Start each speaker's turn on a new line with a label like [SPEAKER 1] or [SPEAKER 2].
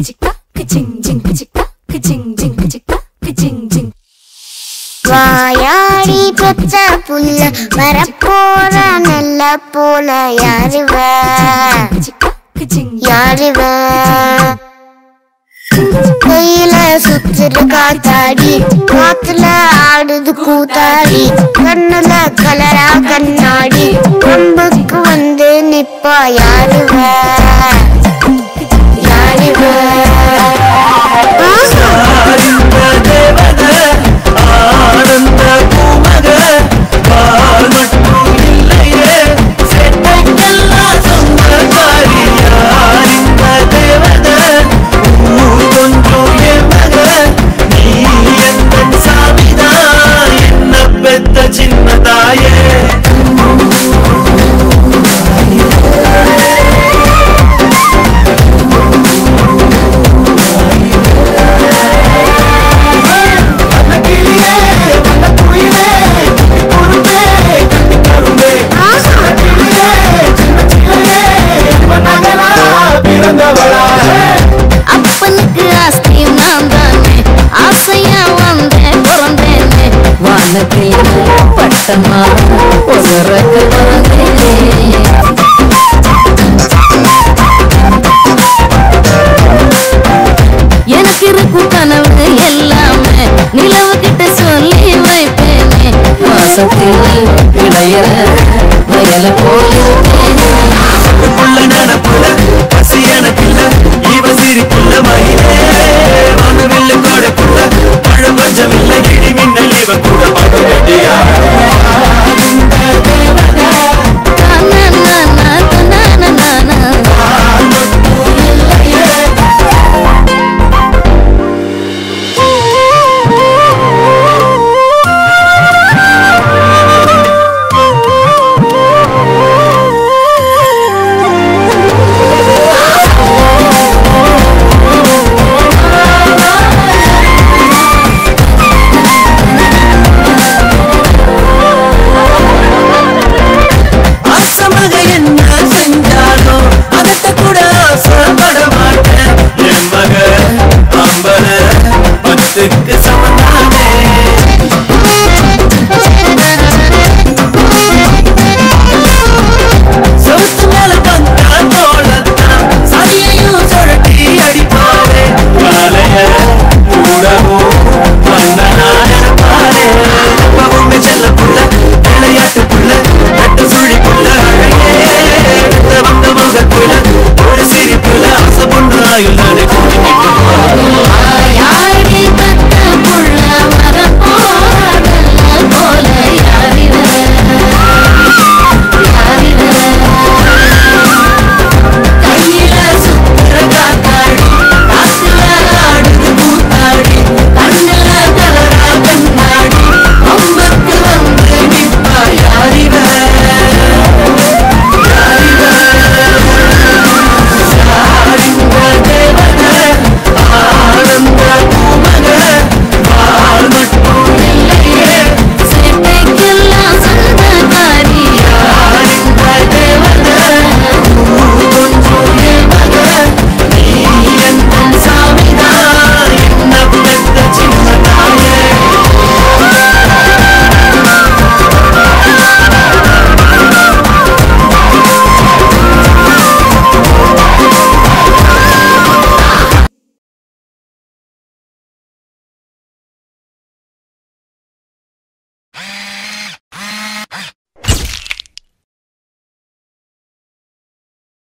[SPEAKER 1] வாயாடி பெற்ற புள்ள வரப்போற நல்ல போல யாருவ யாருவ கையில சுத்துற காத்தாடி காத்துல ஆடுது கூத்தாடி கண்ணுல கலரா கண்ணாடி கம்புக்கு வந்து நிப்பா யாருவ யாருவ ஆஹா.
[SPEAKER 2] ஆனந்த தேவத ஆனந்த பூமக பால் மட்டும் இல்லையே செட்டைக்கெல்லாம் சொந்தக்காரி யாரிந்த தேவத ஊர் கொஞ்சம் என் மக நீ எந்த சாமிதான் என்ன பெத்த சின்ன தாயே வண்ண கிளியே வண்ண குயிலே குறும்பே கண்ணி கரும்பே
[SPEAKER 1] ஆஹா.
[SPEAKER 2] கிளியே சின்ன சிலையே மன்னகனா பிறந்தவளா
[SPEAKER 3] அப்பனுக்கு ஆஸ்தி நான் தானே ஆசையா வந்தேன் பிறந்தேனே வானத்தில் பட்டமா ஒசரக்கு வந்தேன் எனக்கு இருக்கும் கனவு எல்லாமே நிலவு கிட்ட சொல்லி வைப்பேனே மாசத்தில் இளைய வயல போயிருப்பேனே
[SPEAKER 2] புள்ள நனப்புல பசி எனக்குள்ள இவ சிரிப்புள்ள மயிலே வானவில்ல கோடைக்குள்ள மழை பஞ்சம் இல்ல இடி மின்னல் இவ கூட படுகட்டியா ஆசமாக என்ன செஞ்சாலும் அதட்ட கூட ஆசைப்பட மாட்டேன் என் மக அம்பல பத்துக்கு சம